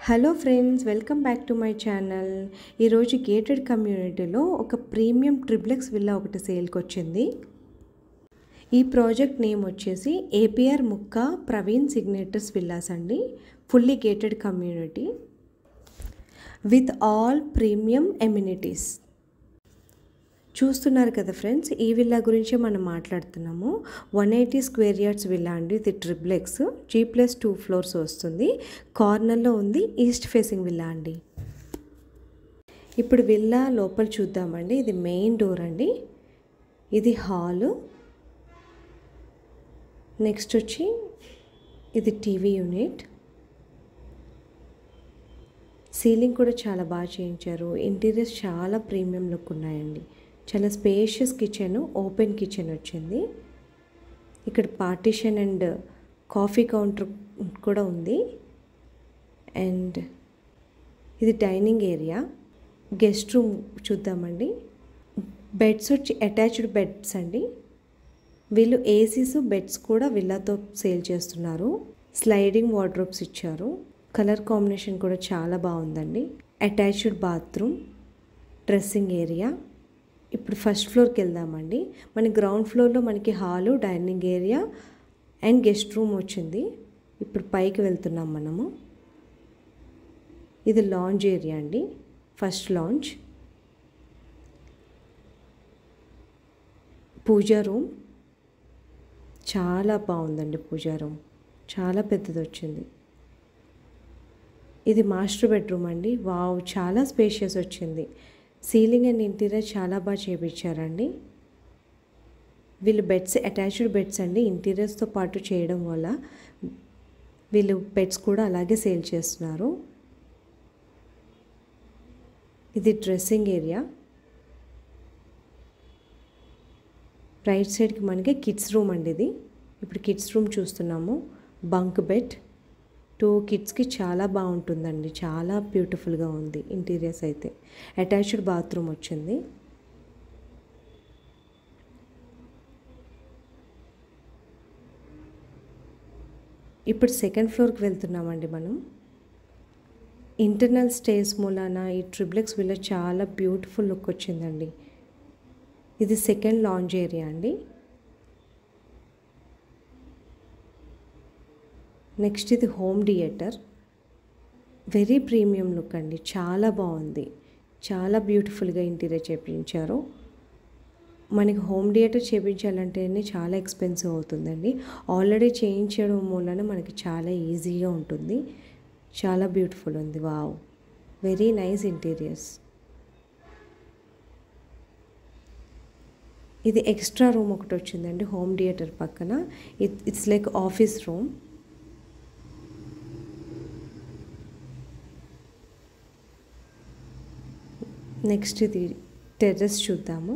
hello friends welcome back to my channel ఈరోజు gated కమ్యూనిటీలో ఒక ప్రీమియం ట్రిప్లెక్స్ విల్లా ఒకటి సేల్కి వచ్చింది ఈ ప్రాజెక్ట్ నేమ్ వచ్చేసి APR Mukka Praveen signatures villas అండి fully gated community with all premium amenities చూస్తున్నారు కదా ఫ్రెండ్స్ ఈ విల్లా గురించి మనం మాట్లాడుతున్నాము one eighty square yards villa అండి ఇది triplex G plus two floors వస్తుంది కార్నర్లో ఉంది ఈస్ట్ ఫేసింగ్ విల్లా అండి ఇప్పుడు విల్లా లోపల చూద్దామండి ఇది మెయిన్ డోర్ అండి ఇది హాలు నెక్స్ట్ వచ్చి ఇది టీవీ యూనిట్ సీలింగ్ కూడా చాలా బాగా చేయించారు ఇంటీరియర్స్ చాలా ప్రీమియం లుక్ ఉన్నాయండి చాలా స్పేషియస్ కిచెన్ ఓపెన్ కిచెన్ వచ్చింది ఇక్కడ పార్టీషన్ అండ్ కాఫీ కౌంటర్ కూడా ఉంది అండ్ ఇది డైనింగ్ ఏరియా గెస్ట్ రూమ్ చూద్దామండి బెడ్స్ వచ్చి అటాచ్డ్ బెడ్స్ అండి వీళ్ళు ఏసీస్ బెడ్స్ కూడా విల్లాతో సేల్ చేస్తున్నారు స్లైడింగ్ వార్డ్రోబ్స్ ఇచ్చారు కలర్ కాంబినేషన్ కూడా చాలా బాగుందండి అటాచ్డ్ బాత్రూమ్ డ్రెస్సింగ్ ఏరియా ఇప్పుడు ఫస్ట్ ఫ్లోర్కి వెళ్దామండి మన గ్రౌండ్ ఫ్లోర్లో మనకి hall dining area and guest room వచ్చింది ఇప్పుడు పైకి వెళ్తున్నాం మనము ఇది లాంజ్ ఏరియా అండి ఫస్ట్ లాంజ్ పూజా రూమ్ చాలా బాగుందండి పూజా రూమ్ చాలా పెద్దది వచ్చింది ఇది మాస్టర్ బెడ్రూమ్ అండి వావ్ చాలా స్పేషియస్ వచ్చింది సీలింగ్ అండ్ ఇంటీరియర్ చాలా బాగా చేపించారండి వీళ్ళు బెడ్స్ అటాచ్డ్ బెడ్స్ అండి ఇంటీరియర్స్తో పాటు చేయడం వల్ల వీళ్ళు బెడ్స్ కూడా అలాగే సేల్ చేస్తున్నారు ఇది డ్రెస్సింగ్ ఏరియా రైట్ సైడ్కి మనకి కిడ్స్ రూమ్ అండి ఇది ఇప్పుడు కిడ్స్ రూమ్ చూస్తున్నాము బంక్ బెడ్ టూ కిడ్స్కి చాలా బాగుంటుందండి చాలా బ్యూటిఫుల్గా ఉంది ఇంటీరియర్స్ అయితే అటాచ్డ్ బాత్రూమ్ వచ్చింది ఇప్పుడు సెకండ్ ఫ్లోర్కి వెళ్తున్నామండి మనం ఇంటర్నల్ స్టేస్ మూలాన ఈ ట్రిప్లెక్స్ విల్ల చాలా బ్యూటిఫుల్ లుక్ వచ్చిందండి ఇది సెకండ్ లాంజ్ ఏరియా అండి నెక్స్ట్ ఇది home theatre very premium look అండి చాలా బాగుంది చాలా బ్యూటిఫుల్గా ఇంటీరియర్ చేపించారు మనకి హోమ్ థియేటర్ చేయించాలంటేనే చాలా ఎక్స్పెన్సివ్ అవుతుందండి ఆల్రెడీ చేయించడం మూలన మనకి చాలా ఈజీగా ఉంటుంది చాలా బ్యూటిఫుల్ ఉంది వావ్ వెరీ నైస్ ఇంటీరియర్స్ ఇది ఎక్స్ట్రా రూమ్ ఒకటి వచ్చిందండి హోమ్ థియేటర్ పక్కన it it's like office room next ఇది టెర్రస్ చూద్దాము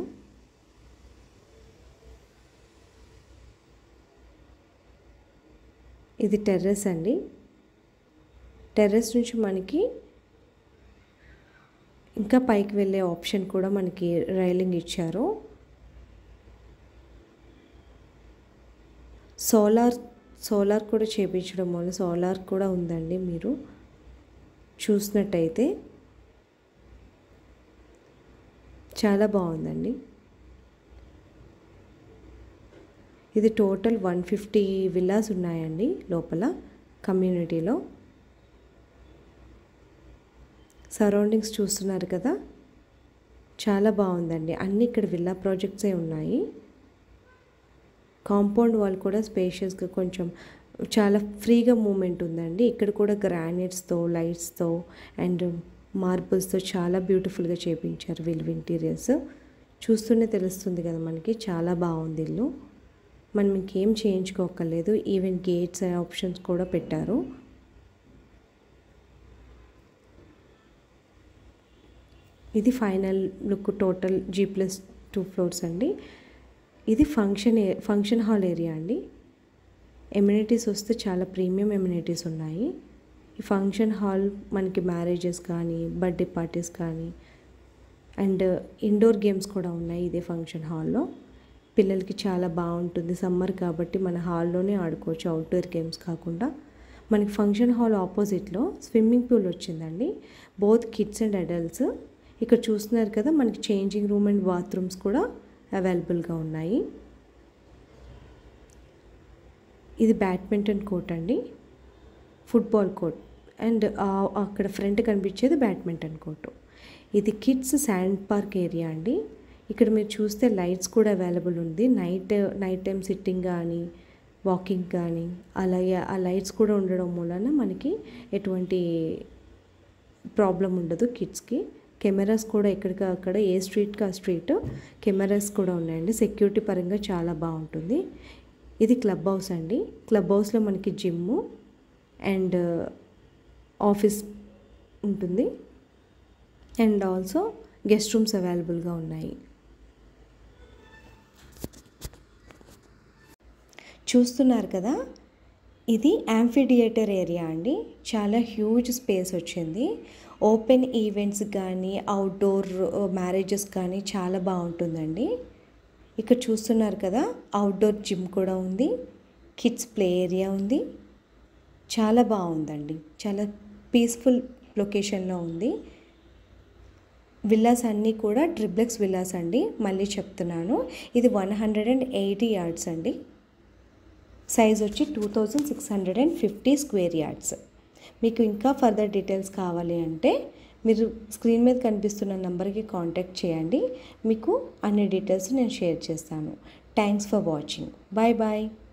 ఇది టెర్రస్ అండి టెర్రస్ నుంచి మనకి ఇంకా పైకి వెళ్ళే ఆప్షన్ కూడా మనకి రైలింగ్ ఇచ్చారు సోలార్ సోలార్ కూడా చేపించడం వల్ల సోలార్ కూడా ఉందండి మీరు చూసినట్టయితే చాలా బాగుందండి ఇది టోటల్ వన్ ఫిఫ్టీ విల్లాస్ ఉన్నాయండి లోపల కమ్యూనిటీలో సరౌండింగ్స్ చూస్తున్నారు కదా చాలా బాగుందండి అన్నీ ఇక్కడ విల్లా ప్రాజెక్ట్సే ఉన్నాయి కాంపౌండ్ వాల్ కూడా స్పేషియస్గా కొంచెం చాలా ఫ్రీగా మూమెంట్ ఉందండి ఇక్కడ కూడా గ్రానైట్స్తో లైట్స్తో అండ్ మార్బుల్స్తో చాలా బ్యూటిఫుల్గా చేపించారు వీళ్ళు ఇంటీరియర్స్ చూస్తూనే తెలుస్తుంది కదా మనకి చాలా బాగుంది ఇల్లు మనం ఇంకేం చేయించుకోకర్లేదు ఈవెన్ గేట్స్ ఆప్షన్స్ కూడా పెట్టారు ఇది final look total G plus two floors అండి ఇది ఫంక్షన్ ఫంక్షన్ హాల్ ఏరియా అండి ఎమ్యూనిటీస్ వస్తే చాలా ప్రీమియం ఎమ్యూనిటీస్ ఉన్నాయి ఈ ఫంక్షన్ హాల్ మనకి మ్యారేజెస్ కానీ బర్త్డే పార్టీస్ కానీ అండ్ ఇండోర్ గేమ్స్ కూడా ఉన్నాయి ఇదే ఫంక్షన్ హాల్లో పిల్లలకి చాలా బాగుంటుంది సమ్మర్ కాబట్టి మన హాల్లోనే ఆడుకోవచ్చు అవుట్డోర్ గేమ్స్ కాకుండా మనకి ఫంక్షన్ హాల్ ఆపోజిట్లో స్విమ్మింగ్ పూల్ వచ్చిందండి బోత్ కిడ్స్ అండ్ అడల్ట్స్ ఇక్కడ చూస్తున్నారు కదా మనకి చేంజింగ్ రూమ్ అండ్ బాత్రూమ్స్ కూడా అవైలబుల్గా ఉన్నాయి ఇది బ్యాడ్మింటన్ కోర్ట్ అండి ఫుట్బాల్ కోర్ట్ అండ్ అక్కడ ఫ్రంట్ కనిపించేది బ్యాడ్మింటన్ కోర్టు ఇది కిడ్స్ శాండ్ పార్క్ ఏరియా అండి ఇక్కడ మీరు చూస్తే లైట్స్ కూడా అవైలబుల్ ఉంది నైట్ నైట్ టైం సిట్టింగ్ కానీ వాకింగ్ కానీ అలాగే ఆ లైట్స్ కూడా ఉండడం వలన మనకి ఎటువంటి ప్రాబ్లం ఉండదు కిడ్స్కి కెమెరాస్ కూడా ఎక్కడికి అక్కడ ఏ స్ట్రీట్కి ఆ స్ట్రీట్ కెమెరాస్ కూడా ఉన్నాయండి సెక్యూరిటీ పరంగా చాలా బాగుంటుంది ఇది క్లబ్ హౌస్ అండి క్లబ్ హౌస్లో మనకి జిమ్ అండ్ ఆఫీస్ ఉంటుంది అండ్ ఆల్సో గెస్ట్ రూమ్స్ అవైలబుల్గా ఉన్నాయి చూస్తున్నారు కదా ఇది యాంఫిథియేటర్ ఏరియా అండి చాలా హ్యూజ్ స్పేస్ వచ్చింది ఓపెన్ ఈవెంట్స్ కానీ అవుట్డోర్ మ్యారేజెస్ కానీ చాలా బాగుంటుందండి ఇక్కడ చూస్తున్నారు కదా అవుట్డోర్ జిమ్ కూడా ఉంది కిడ్స్ ప్లే ఏరియా ఉంది చాలా బాగుందండి చాలా పీస్ఫుల్ లొకేషన్లో ఉంది విల్లాస్ అన్నీ కూడా ట్రిప్లెక్స్ విల్లాస్ అండి మళ్ళీ చెప్తున్నాను ఇది one hundred and eighty yards అండి సైజ్ వచ్చి two thousand six hundred and fifty square yards మీకు ఇంకా ఫర్దర్ డీటెయిల్స్ కావాలి అంటే మీరు స్క్రీన్ మీద కనిపిస్తున్న నెంబర్కి కాంటాక్ట్ చేయండి మీకు అన్ని డీటెయిల్స్ నేను షేర్ చేస్తాను thanks for watching bye bye